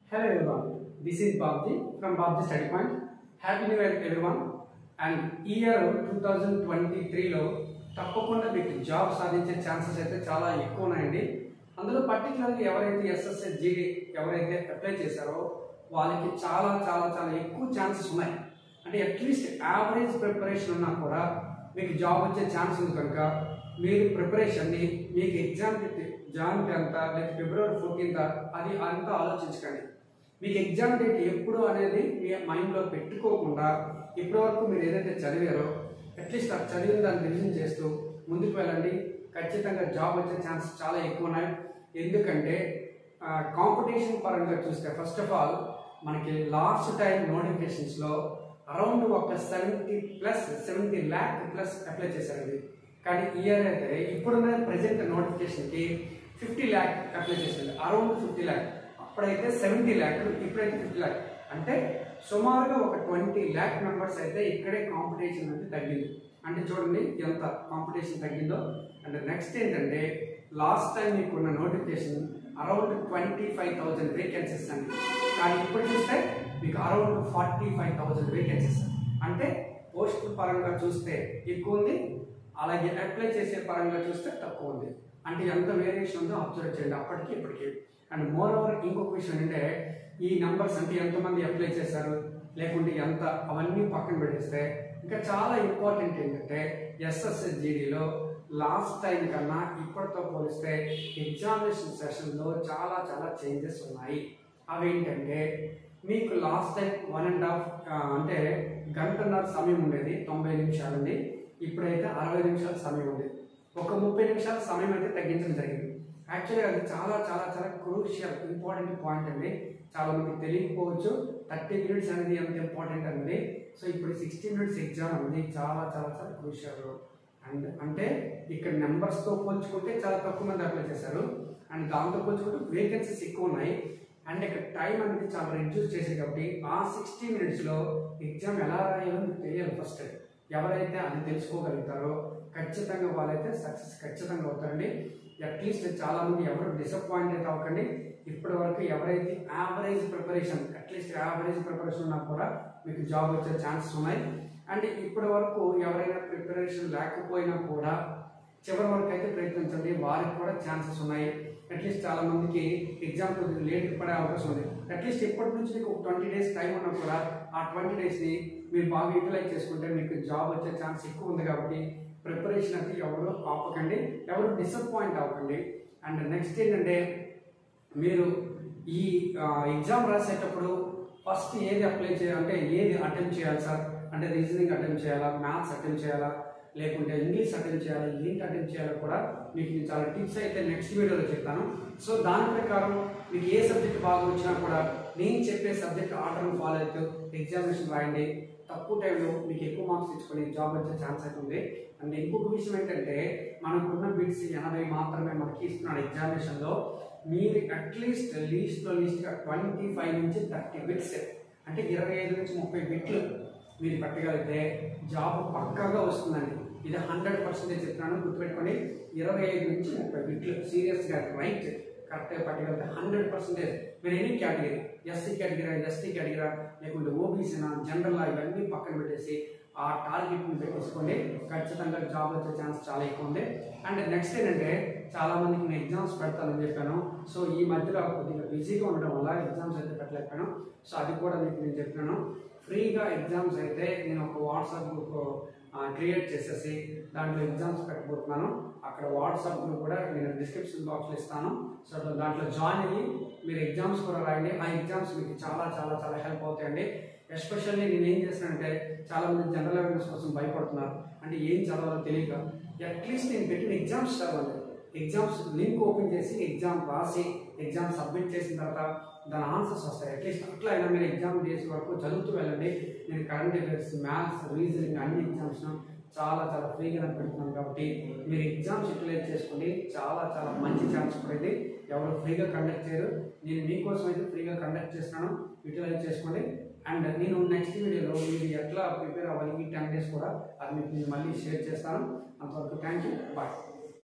Hello everyone, this is Babji from Babji Study Point. Happy New Year everyone. And year two thousand twenty త్రీలో తప్పకుండా మీకు job సాధించే chances అయితే చాలా ఎక్కువ ఉన్నాయండి అందులో పర్టికులర్గా ఎవరైతే ఎస్ఎస్ఎస్ జీడీ ఎవరైతే అప్లై చేశారో వాళ్ళకి చాలా చాలా చాలా ఎక్కువ ఛాన్సెస్ ఉన్నాయి అంటే అట్లీస్ట్ యావరేజ్ ప్రిపరేషన్ ఉన్నా కూడా మీకు జాబ్ వచ్చే ఛాన్స్ ఉంది కనుక మీరు ప్రిపరేషన్ని మీకు ఎగ్జామ్ జాన్ టెన్త్ లేదా ఫిబ్రవరి ఫోర్టీన్త్ అది అంతా ఆలోచించకండి మీకు ఎగ్జామ్ డేట్ ఎప్పుడు అనేది మీ మైండ్లో పెట్టుకోకుండా ఇప్పటి వరకు మీరు ఏదైతే చదివారో అట్లీస్ట్ ఆ చదివిన దాన్ని రివిజన్ చేస్తూ ముందుకు వెళ్ళండి ఖచ్చితంగా జాబ్ వచ్చే ఛాన్స్ చాలా ఎక్కువ ఉన్నాయి ఎందుకంటే కాంపిటీషన్ పరంగా చూస్తే ఫస్ట్ ఆఫ్ ఆల్ మనకి లాస్ట్ టైం నోటిఫికేషన్స్లో అరౌండ్ ఒక seventy plus seventy lakh plus apply చేశారండి కానీ ఇయర్ అయితే ఇప్పుడున్న ప్రజెంట్ నోటిఫికేషన్కి ఫిఫ్టీ ల్యాక్ అప్లై చేశారు అరౌండ్ ఫిఫ్టీ ల్యాక్ అప్పుడైతే సెవెంటీ ల్యాక్ ఇప్పుడైతే ఫిఫ్టీ ల్యాక్ అంటే సుమారుగా ఒక ట్వంటీ ల్యాక్ మెంబర్స్ అయితే ఇక్కడే కాంపిటీషన్ అనేది తగ్గింది అంటే చూడండి ఎంత కాంపిటీషన్ తగ్గిందో అండ్ నెక్స్ట్ ఏంటంటే లాస్ట్ టైం మీకున్న notification around twenty five thousand vacancies అండి కానీ ఇప్పుడు చూస్తే మీకు around forty five thousand vacancies అంటే పోస్ట్ పరంగా చూస్తే ఎక్కువ ఉంది అలాగే అప్లై చేసే పరంగా చూస్తే తక్కువ ఉంది అంటే ఎంత వేరియేషన్ ఉందో అబ్జర్వ్ చేయండి అప్పటికి ఇప్పటికి అండ్ మోర్ ఓవర్ ఇంకొక విషయం అంటే ఈ నెంబర్స్ అంటే ఎంతమంది అప్లై చేశారు లేకుంటే ఎంత అవన్నీ పక్కన పెట్టేస్తే ఇంకా చాలా ఇంపార్టెంట్ ఏంటంటే ఎస్ఎస్ఎస్ జీడీలో లాస్ట్ టైం కన్నా ఇప్పటితో పోలిస్తే ఎగ్జామినేషన్ సెషన్లో చాలా చాలా చేంజెస్ ఉన్నాయి అవి ఏంటంటే మీకు last time one and half అంటే గంటన్నర సమయం ఉండేది తొంభై నిమిషాలుంది ఇప్పుడైతే అరవై నిమిషాల సమయం ఉంది ఒక ముప్పై నిమిషాల సమయం అయితే తగ్గించడం జరిగింది యాక్చువల్గా అది చాలా చాలా చాలా క్రూషియల్ ఇంపార్టెంట్ పాయింట్ అండి చాలా మందికి తెలియకపోవచ్చు థర్టీ మినిట్స్ అనేది ఎంత ఇంపార్టెంట్ అనేది సో ఇప్పుడు సిక్స్టీ మినిట్స్ ఎగ్జామ్ అనేది చాలా చాలా చాలా క్రూషియల్ అండ్ అంటే ఇక్కడ నెంబర్స్తో పోల్చుకుంటే చాలా తక్కువ మంది అప్లై చేశారు అండ్ దాంతో పోల్చుకుంటే వేకెన్సీస్ ఎక్కువ ఉన్నాయి అండ్ ఇక్కడ టైం అనేది చాలా రెడ్యూస్ చేశారు కాబట్టి ఆ సిక్స్టీ మినిట్స్లో ఎగ్జామ్ ఎలా రాయాలో మీకు తెలియాలి ఫస్ట్ ఎవరైతే అది తెలుసుకోగలుగుతారో ఖచ్చితంగా వాళ్ళైతే సక్సెస్ ఖచ్చితంగా అవుతారండి అట్లీస్ట్ చాలా మంది ఎవరు డిసప్పాయింట్ అయితే అవ్వకండి ఇప్పటి వరకు ఎవరైతే average preparation at least average preparation ఉన్నా కూడా మీకు జాబ్ వచ్చే ఛాన్సెస్ ఉన్నాయి అండ్ ఇప్పటి వరకు ఎవరైనా ప్రిపరేషన్ లేకపోయినా కూడా చివరి వరకు అయితే ప్రయత్నించండి వారికి కూడా ఛాన్సెస్ ఉన్నాయి అట్లీస్ట్ చాలా మందికి ఎగ్జామ్ కొద్దిగా లేట్ పడే అవకాశం ఉంది అట్లీస్ట్ ఇప్పటి నుంచి మీకు ఒక ట్వంటీ డేస్ టైం ఉన్నా కూడా ఆ ట్వంటీ డేస్ని మీరు బాగా యూటిలైజ్ చేసుకుంటే మీకు జాబ్ వచ్చే ఛాన్స్ ఎక్కువ ఉంది కాబట్టి ప్రిపరేషన్ అయితే ఎవరు ఆపకండి ఎవరు డిసప్పాయింట్ అవ్వకండి అండ్ నెక్స్ట్ ఏంటంటే మీరు ఈ ఎగ్జామ్ రాసేటప్పుడు ఫస్ట్ ఏది అప్లై చేయాలంటే ఏది అటెంప్ట్ చేయాలి సార్ అంటే రీజనింగ్ అటెంప్ట్ చేయాలా మ్యాథ్స్ అటెంప్ట్ చేయాలా లేకుంటే ఇంగ్లీష్ అటెంప్ట్ చేయాలా ఏంటి అటెంప్ట్ చేయాలో కూడా మీకు నేను చాలా టిప్స్ అయితే నెక్స్ట్ వీడియోలో చెప్తాను సో దాని ప్రకారం మీకు ఏ సబ్జెక్ట్ బాగా వచ్చినా కూడా నేను చెప్పే సబ్జెక్ట్ ఆర్డర్ని ఫాలో అవుతూ ఎగ్జామినేషన్ రాయండి తక్కువ టైంలో మీకు ఎక్కువ మార్క్స్ తెచ్చుకొని జాబ్ వచ్చే ఛాన్స్ అయితే ఉంది అండ్ ఇంకొక విషయం ఏంటంటే మనకున్న బిట్స్ ఎనభై మాత్రమే మనకి ఇస్తున్నాడు ఎగ్జామినేషన్లో మీరు అట్లీస్ట్ లీస్ట్లో లీస్ట్గా ట్వంటీ ఫైవ్ నుంచి థర్టీ బిట్స్ అంటే ఇరవై ఐదు నుంచి ముప్పై బిట్లు మీరు పట్టగలిగితే జాబ్ పక్కాగా వస్తుందండి ఇది హండ్రెడ్ పర్సెంటేజ్ చెప్తున్నాను గుర్తుపెట్టుకోండి ఇరవై ఐదు నుంచి ముప్పై బిట్లు సీరియస్గా రైట్ కరెక్ట్గా పట్టగలిగితే హండ్రెడ్ పర్సెంటేజ్ మీరు any category SC category ST category లేకుంటే ఓబీసీనా జనరల్ ఇవన్నీ పక్కన పెట్టేసి ఆ టార్గెట్ని పెట్టేసుకోండి ఖచ్చితంగా జాబ్ వచ్చే ఛాన్స్ చాలా ఎక్కువ ఉంది అండ్ నెక్స్ట్ ఏంటంటే చాలా మందికి నేను ఎగ్జామ్స్ పెడతానని చెప్పాను సో ఈ మధ్యలో కొద్దిగా బిజీగా ఉండడం వల్ల ఎగ్జామ్స్ అయితే పెట్టలేకపోయాను సో అది కూడా మీకు నేను చెప్తున్నాను ఫ్రీగా ఎగ్జామ్స్ అయితే నేను ఒక వాట్సాప్ గ్రూప్ క్రియేట్ చేసేసి దాంట్లో ఎగ్జామ్స్ పెట్టబోతున్నాను అక్కడ వాట్సాప్ గ్రూప్ కూడా నేను డిస్క్రిప్షన్ బాక్స్లో ఇస్తాను సో దాంట్లో జాయిన్ అయ్యి మీరు ఎగ్జామ్స్ కూడా రాయండి ఆ ఎగ్జామ్స్ మీకు చాలా చాలా చాలా హెల్ప్ అవుతాయండి ఎస్పెషల్లీ నేను ఏం చేస్తానంటే చాలా మంది జనరల్ అవేర్నెస్ కోసం భయపడుతున్నారు అంటే ఏం చదవాలో తెలియక అట్లీస్ట్ నేను పెట్టిన ఎగ్జామ్స్ చదవాలి ఎగ్జామ్స్ లింక్ ఓపెన్ చేసి ఎగ్జామ్ రాసి ఎగ్జామ్ సబ్మిట్ చేసిన తర్వాత దాని ఆన్సర్స్ వస్తాయి అట్లీస్ట్ అట్లా అయినా మీరు ఎగ్జామ్ డేస్ వరకు చదువుతూ వెళ్ళండి నేను కరెంట్ అఫైర్స్ మ్యాథ్స్ రీజనింగ్ అన్ని ఎగ్జామ్స్ చాలా చాలా ఫ్రీగా పెడుతున్నాను కాబట్టి మీరు ఎగ్జామ్స్ యూటిలైజ్ చేసుకోండి చాలా చాలా మంచి ఛాన్స్ కూడా ఇది ఎవరు ఫ్రీగా కండక్ట్ చేయరు నేను మీకోసం అయితే ఫ్రీగా కండక్ట్ చేస్తున్నాను యూటిలైజ్ చేసుకోండి అండ్ నేను నెక్స్ట్ వీడియోలో మీరు ఎట్లా ప్రిపేర్ అవ్వాలి ఈ టెన్ డేస్ కూడా అది మీకు నేను మళ్ళీ షేర్ చేస్తాను అంతవరకు థ్యాంక్ యూ బాయ్